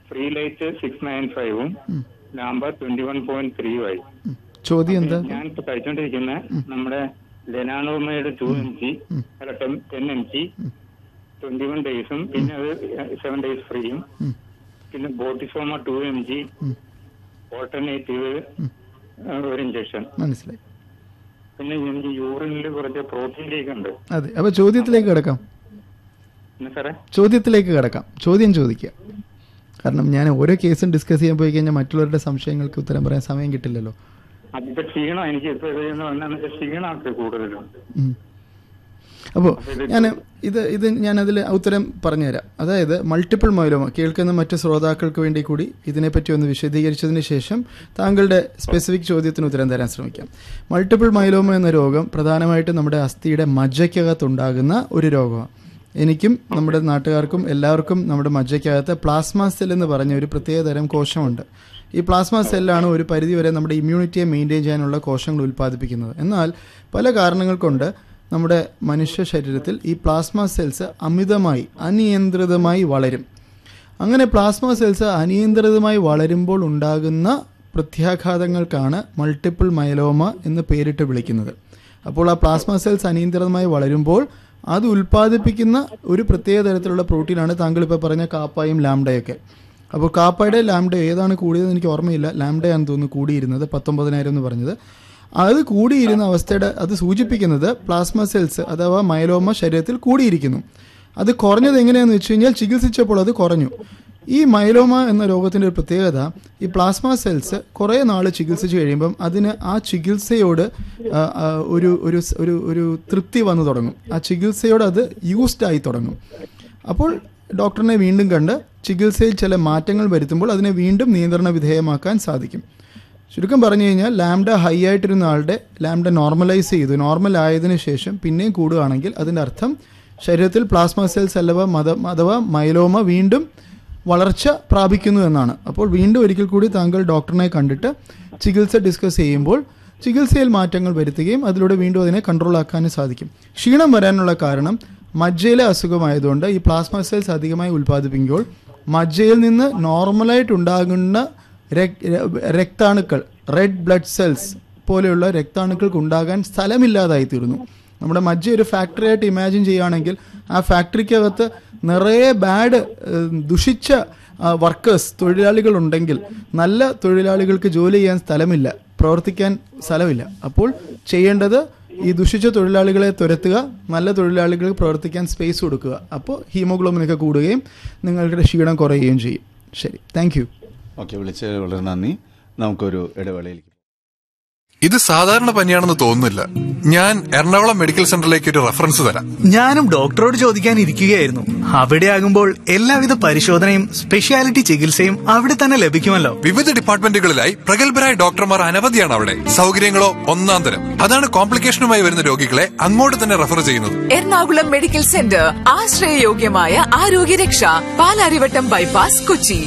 Free light six nine ഫൈവും lambda twenty one point three ആയി ഉം. ചോദ്യം എന്താ ഞാൻ ഇപ്പൊ കഴിച്ചോണ്ടിരിക്കുന്ന നമ്മുടെ ലെനാനോമയുടെ ടു എം ജി അല്ല ten M G twenty one ഡേയ്സും പിന്നെ അത് സെവൻ ഡേയ്സ് ഫ്രീയും ഉം. പിന്നെ ബോട്ടിസോമ ടു എം ജി ഓൾട്ടർനേറ്റീവ് ഒരു ഇഞ്ചക്ഷൻ മനസ്സിലായി പിന്നെ എനിക്ക് യൂറിനിൽ കുറച്ച് പ്രോട്ടീൻ ലീക്ക് ഉണ്ട് അതെ അപ്പോൾ ചോദ്യത്തിലേക്ക് കിടക്കാം പിന്നെ സാറേ ചോദ്യത്തിലേക്ക് കിടക്കാം ചോദ്യം ചോദിക്കുക കാരണം ഞാൻ ഓരോ കേസും ഡിസ്കസ് ചെയ്യാൻ പോയി കഴിഞ്ഞാൽ മറ്റുള്ളവരുടെ സംശയങ്ങൾക്ക് ഉത്തരം പറയാൻ സമയം കിട്ടില്ലല്ലോ അതിപ്പോ ക്ഷീണം എനിക്ക് ഇപ്പൊ ഇത് എന്താണെന്ന് വെച്ചാൽ ക്ഷീണമൊക്കെ കൂടുതലും അപ്പോൾ ഞാൻ ഇത് ഇത് ഞാൻ അതിൽ ഉത്തരം പറഞ്ഞുതരാം അതായത് മൾട്ടിപ്പിൾ മൈലോമ കേൾക്കുന്ന മറ്റ് ശ്രോതാക്കൾക്ക് വേണ്ടി കൂടി ഇതിനെപ്പറ്റി ഒന്ന് വിശദീകരിച്ചതിന് ശേഷം താങ്കളുടെ സ്പെസിഫിക് ചോദ്യത്തിന് ഉത്തരം തരാൻ ശ്രമിക്കാം മൾട്ടിപ്പിൾ മൈലോമ എന്ന രോഗം പ്രധാനമായിട്ടും നമ്മുടെ അസ്ഥിയുടെ മജ്ജയ്ക്കകത്തുണ്ടാകുന്ന ഒരു രോഗമാണ് എനിക്കും നമ്മുടെ നാട്ടുകാർക്കും എല്ലാവർക്കും നമ്മുടെ മജ്ജയ്ക്കകത്ത് പ്ലാസ്മ സെൽ എന്ന് പറഞ്ഞ ഒരു പ്രത്യേകതരം കോശമുണ്ട് ഈ പ്ലാസ്മ സെല്ലാണ് ഒരു പരിധിവരെ നമ്മുടെ ഇമ്മ്യൂണിറ്റിയെ മെയിൻറ്റെയിൻ ചെയ്യാനുള്ള കോശങ്ങൾ ഉൽപ്പാദിപ്പിക്കുന്നത് എന്നാൽ പല കാരണങ്ങൾ കൊണ്ട് നമ്മുടെ മനുഷ്യ ശരീരത്തിൽ ഈ പ്ലാസ്മ സെൽസ് അമിതമായി അനിയന്ത്രിതമായി വളരും അങ്ങനെ പ്ലാസ്മ സെൽസ് അനിയന്ത്രിതമായി വളരുമ്പോൾ ഉണ്ടാകുന്ന പ്രത്യാഘാതങ്ങൾക്കാണ് മൾട്ടിപ്പിൾ മയലോമ എന്ന് പേരിട്ട് വിളിക്കുന്നത് അപ്പോൾ ആ പ്ലാസ്മ സെൽസ് അനിയന്ത്രിതമായി വളരുമ്പോൾ അത് ഉൽപ്പാദിപ്പിക്കുന്ന ഒരു പ്രത്യേക തരത്തിലുള്ള പ്രോട്ടീനാണ് താങ്കൾ ഇപ്പോൾ പറഞ്ഞ കാപ്പായും ലാംഡയൊക്കെ അപ്പോൾ കാപ്പയുടെ ലാംഡ ഏതാണ് കൂടിയതെന്ന് എനിക്ക് ഓർമ്മയില്ല ലാംഡയാണെന്ന് തോന്നുന്നു കൂടിയിരുന്നത് പത്തൊമ്പതിനായിരം എന്ന് പറഞ്ഞത് അത് കൂടിയിരുന്ന അവസ്ഥയുടെ അത് സൂചിപ്പിക്കുന്നത് പ്ലാസ്മ സെൽസ് അഥവാ മൈലോമ ശരീരത്തിൽ കൂടിയിരിക്കുന്നു അത് കുറഞ്ഞത് എങ്ങനെയാണെന്ന് വെച്ച് കഴിഞ്ഞാൽ ചികിത്സിച്ചപ്പോൾ അത് കുറഞ്ഞു ഈ മൈലോമ എന്ന രോഗത്തിൻ്റെ ഒരു പ്രത്യേകത ഈ പ്ലാസ്മ സെൽസ് കുറേ നാൾ ചികിത്സിച്ച് കഴിയുമ്പം അതിന് ആ ചികിത്സയോട് ആ, ആ, ഒരു ഒരു സ്- ഒരു ഒരു തൃപ്തി വന്നു തുടങ്ങും ആ ചികിത്സയോട് അത് യൂസ്ഡ് ആയി തുടങ്ങും അപ്പോൾ ഡോക്ടറിനെ വീണ്ടും കണ്ട് ചികിത്സയിൽ ചില മാറ്റങ്ങൾ വരുത്തുമ്പോൾ അതിനെ വീണ്ടും നിയന്ത്രണ വിധേയമാക്കാൻ സാധിക്കും ചുരുക്കം പറഞ്ഞു കഴിഞ്ഞാൽ ലാംഡ ഹൈ ആയിട്ടിരുന്ന ആളുടെ ലാംഡ നോർമലൈസ് ചെയ്തു നോർമൽ ആയതിനു ശേഷം പിന്നെയും കൂടുകയാണെങ്കിൽ അതിൻ്റെ അർത്ഥം ശരീരത്തിൽ പ്ലാസ്മ സെൽസ് അല്ലവ മത അഥവാ മൈലോമ വീണ്ടും വളർച്ച പ്രാപിക്കുന്നു എന്നാണ് അപ്പോൾ വീണ്ടും ഒരിക്കൽ കൂടി താങ്കൾ ഡോക്ടറിനെ കണ്ടിട്ട് ചികിത്സ ഡിസ്കസ് ചെയ്യുമ്പോൾ ചികിത്സയിൽ മാറ്റങ്ങൾ വരുത്തുകയും അതിലൂടെ വീണ്ടും അതിനെ കൺട്രോൾ ആക്കാനും സാധിക്കും ക്ഷീണം വരാനുള്ള കാരണം മജ്ജയിലെ അസുഖമായതുകൊണ്ട് ഈ പ്ലാസ്മ സെൽസ് അധികമായി ഉൽപ്പാദിപ്പിക്കുമ്പോൾ മജ്ജയിൽ നിന്ന് നോർമലായിട്ട് ഉണ്ടാകുന്ന രക്- രക്താണുക്കൾ റെഡ് ബ്ലഡ് സെൽസ് പോലെയുള്ള രക്താണുക്കൾക്ക് ഉണ്ടാകാൻ സ്ഥലമില്ലാതായി തീർന്നു നമ്മുടെ മജ്ജ ഒരു ഫാക്ടറി ആയിട്ട് ഇമാജിൻ ചെയ്യുകയാണെങ്കിൽ ആ ഫാക്ടറിക്കകത്ത് നിറയെ ബാഡ് ദുഷിച്ച വർക്കേഴ്സ് തൊഴിലാളികൾ ഉണ്ടെങ്കിൽ നല്ല തൊഴിലാളികൾക്ക് ജോലി ചെയ്യാൻ സ്ഥലമില്ല പ്രവർത്തിക്കാൻ സ്ഥലമില്ല അപ്പോൾ ചെയ്യേണ്ടത് ഈ ദുഷിച്ച തൊഴിലാളികളെ തുരത്തുക നല്ല തൊഴിലാളികൾക്ക് പ്രവർത്തിക്കാൻ സ്പേസ് കൊടുക്കുക അപ്പോൾ ഹീമോഗ്ലോബിനൊക്കെ കൂടുകയും നിങ്ങളുടെ ക്ഷീണം കുറയുകയും ചെയ്യും ശരി താങ്ക് യു ഓക്കെ വിളിച്ചത് വളരെ നന്ദി നമുക്കൊരു ഇടവേളയിലേക്ക് ഇത് സാധാരണ പനിയാണെന്ന് തോന്നുന്നില്ല ഞാൻ എറണാകുളം മെഡിക്കൽ സെന്ററിലേക്ക് ഒരു റെഫറൻസ് തരാം ഞാനും ഡോക്ടറോട് ചോദിക്കാൻ ഇരിക്കുകയായിരുന്നു അവിടെ ആകുമ്പോൾ എല്ലാവിധ പരിശോധനയും സ്പെഷ്യാലിറ്റി ചികിത്സയും അവിടെ തന്നെ ലഭിക്കുമല്ലോ വിവിധ ഡിപ്പാർട്ട്മെന്റുകളിലായി പ്രഗത്ഭരായ ഡോക്ടർമാർ അനവധിയാണ് അവിടെ സൗകര്യങ്ങളോ ഒന്നാം തരം അതാണ് കോംപ്ലിക്കേഷനുമായി വരുന്ന രോഗികളെ അങ്ങോട്ട് തന്നെ റെഫർ ചെയ്യുന്നത് എറണാകുളം മെഡിക്കൽ സെന്റർ ആശ്രയയോഗ്യമായ ആരോഗ്യരക്ഷ പാലാരിവട്ടം ബൈപ്പാസ് കൊച്ചി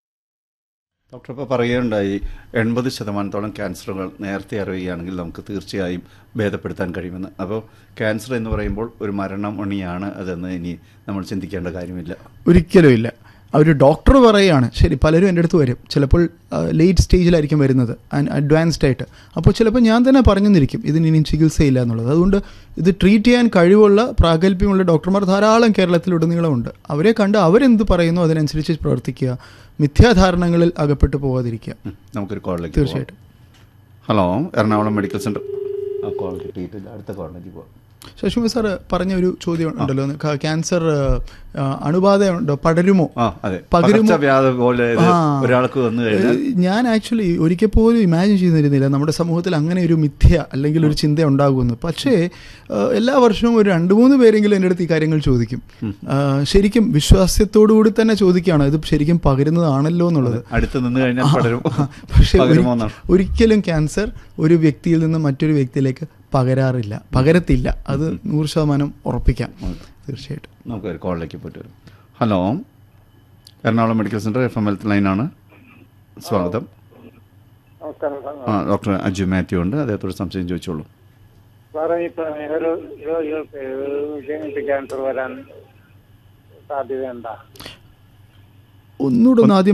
ഡോക്ടർ ഇപ്പോൾ പറയുകയുണ്ടായി എൺപത് ശതമാനത്തോളം ക്യാൻസറുകൾ നേരത്തെ അറിയുകയാണെങ്കിൽ നമുക്ക് തീർച്ചയായും ഭേദപ്പെടുത്താൻ കഴിയുമെന്ന് അപ്പോൾ ക്യാൻസർ എന്ന് പറയുമ്പോൾ ഒരു മരണമണിയാണ് അതെന്ന് ഇനി നമ്മൾ ചിന്തിക്കേണ്ട കാര്യമില്ല ഒരിക്കലും ഇല്ല ആ ഒരു ഡോക്ടർ പറയുകയാണ് ശരി പലരും എൻ്റെ അടുത്ത് വരും ചിലപ്പോൾ ലേറ്റ് സ്റ്റേജിലായിരിക്കും വരുന്നത് അഡ്വാൻസ്ഡ് ആയിട്ട് അപ്പോൾ ചിലപ്പോൾ ഞാൻ തന്നെ പറഞ്ഞെന്നിരിക്കും ഇതിന് ഇനിയും ചികിത്സയില്ല എന്നുള്ളത് അതുകൊണ്ട് ഇത് ട്രീറ്റ് ചെയ്യാൻ കഴിവുള്ള പ്രാഗൽഭ്യമുള്ള ഡോക്ടർമാർ ധാരാളം കേരളത്തിലുടനീളമുണ്ട് അവരെ കണ്ട് അവരെന്ത് പറയുന്നു അതിനനുസരിച്ച് പ്രവർത്തിക്കുക മിഥ്യാധാരണകളിൽ അകപ്പെട്ടു പോകാതിരിക്കുക ഉം, നമുക്കൊരു കോളിലേക്ക് തീർച്ചയായിട്ടും ഹലോ എറണാകുളം മെഡിക്കൽ സെന്റർ ആ കോൾ കിട്ടിയിട്ടില്ല അടുത്ത കോളിലേക്ക് പോകാം ശശികുമാർ സാർ പറഞ്ഞ ഒരു ചോദ്യം ഉണ്ടല്ലോ ക- ക്യാൻസർ ആ, അണുബാധ ഉണ്ടോ പടരുമോ ആ അതെ പകരുമോ പകർച്ചവ്യാധി പോലെ ഇത് ആ. ഒരാൾക്ക് വന്നു കഴിഞ്ഞാൽ ഏഹ് ഞാൻ ആക്ച്വലി ഒരിക്കൽ പോലും ഇമാജിൻ ചെയ്തിരുന്നില്ല നമ്മുടെ സമൂഹത്തിൽ അങ്ങനെ ഒരു മിഥ്യ അല്ലെങ്കിൽ ഒരു ചിന്ത ഉണ്ടാകുമെന്ന് പക്ഷേ ഏഹ് എല്ലാ വർഷവും ഒരു രണ്ട് മൂന്ന് പേരെങ്കിലും എൻ്റെ അടുത്ത് ഈ കാര്യങ്ങൾ ചോദിക്കും ഏഹ് ശരിക്കും വിശ്വാസ്യത്തോടു കൂടി തന്നെ ചോദിക്കുകയാണ് ഇത് ശരിക്കും പകരുന്നതാണല്ലോ എന്നുള്ളത് അടുത്ത് നിന്ന് കഴിഞ്ഞാൽ പടരും പക്ഷേ ഒരി- പകരുമോ എന്നാണ് ഒരിക്കലും ക്യാൻസർ ഒരു വ്യക്തിയിൽ നിന്ന് മറ്റൊരു വ്യക്തിയിലേക്ക് പകരാറില്ല പകരത്തില്ല അത് നൂറ് ശതമാനം ഉറപ്പിക്കാം തീർച്ചയായിട്ടും നമുക്ക് ഒരു കോളിലേക്ക് പോയിട്ട് വരും hello Ernakulam medical centre F M health ലൈനാണ് സ്വാഗതം നമസ്കാരം സാർ. ആ ഡോക്ടർ അജു മാത്യു ഉണ്ട് അദ്ദേഹത്തോട് സംശയം ചോദിച്ചോളൂ സാറേ ഇപ്പൊ ഒരു രോഗികൾക്ക് ജനിച്ച് ക്യാൻസർ വരാൻ സാധ്യതയുണ്ടോ ഒന്നുകൂടെ ഒന്ന് ആദ്യം